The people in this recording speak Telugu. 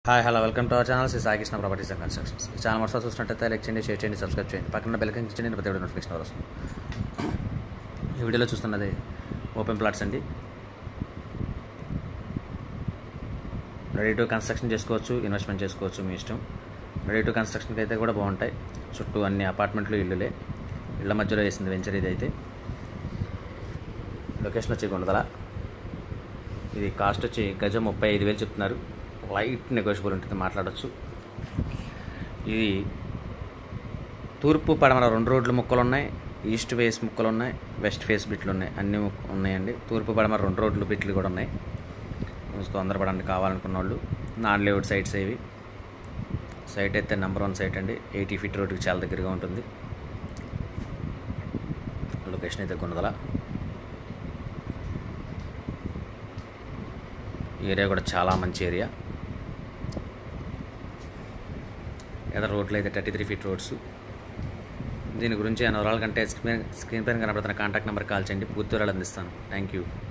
hi hello welcome to our channel Sri Saikrishna properties and constructions ఈ ఛానల్ మొదటి చూసినట్టయితే లైక్ చేయండి షేర్ చేయండి సబ్స్క్రైబ్ చేయండి పక్కన బెల్ కింగ్ చేయండి ప్రతి వీడియో నోటిఫికేషన్ వస్తుంది ఈ వీడియోలో చూస్తున్నది ఓపెన్ ప్లాట్స్ అండి రెడీ టు కన్స్ట్రక్షన్ చేసుకోవచ్చు ఇన్వెస్ట్మెంట్ చేసుకోవచ్చు మీ ఇష్టం రెడీ టు కన్స్ట్రక్షన్కి అయితే కూడా బాగుంటాయి చుట్టూ అన్ని అపార్ట్మెంట్లు ఇల్లులే ఇళ్ళ మధ్యలో వేసింది వెంచర్ ఇది అయితే లొకేషన్ వచ్చి గుండదల ఇది కాస్ట్ వచ్చి గజం ముప్పై ఐదు వేలు చెప్తున్నారు లైట్ నెగోషియబుల్ ఉంటుంది మాట్లాడచ్చు ఇది తూర్పు పడమర రెండు రోడ్లు ముక్కలు ఉన్నాయి ఈస్ట్ ఫేస్ ముక్కలు ఉన్నాయి వెస్ట్ ఫేస్ బిట్లు ఉన్నాయి అన్ని ముక్- ఉన్నాయండి తూర్పు పడమర రెండు రోడ్లు బిట్లు కూడా ఉన్నాయి కొంచెం తొందరపడండి కావాలనుకున్న వాళ్ళు నాన్ లేఅవుట్ సైట్స్ ఇవి సైట్ అయితే నెంబర్ వన్ సైట్ అండి ఎయిటీ ఫీట్ రోడ్కి చాలా దగ్గరగా ఉంటుంది లొకేషన్ అయితే గుణదల ఈ ఏరియా కూడా చాలా మంచి ఏరియా ఏదో రోడ్లు అయితే థర్టీ త్రీ ఫీట్ రోడ్స్ దీని గురించి ఎన్ని కంటే స్క్రీన్ స్క్రీన్ పైన కనబడుతున్న కాంటాక్ట్ నెంబర్ కాల్ చేయండి పూర్తి వివరాలు అందిస్తాను థ్యాంక్ యూ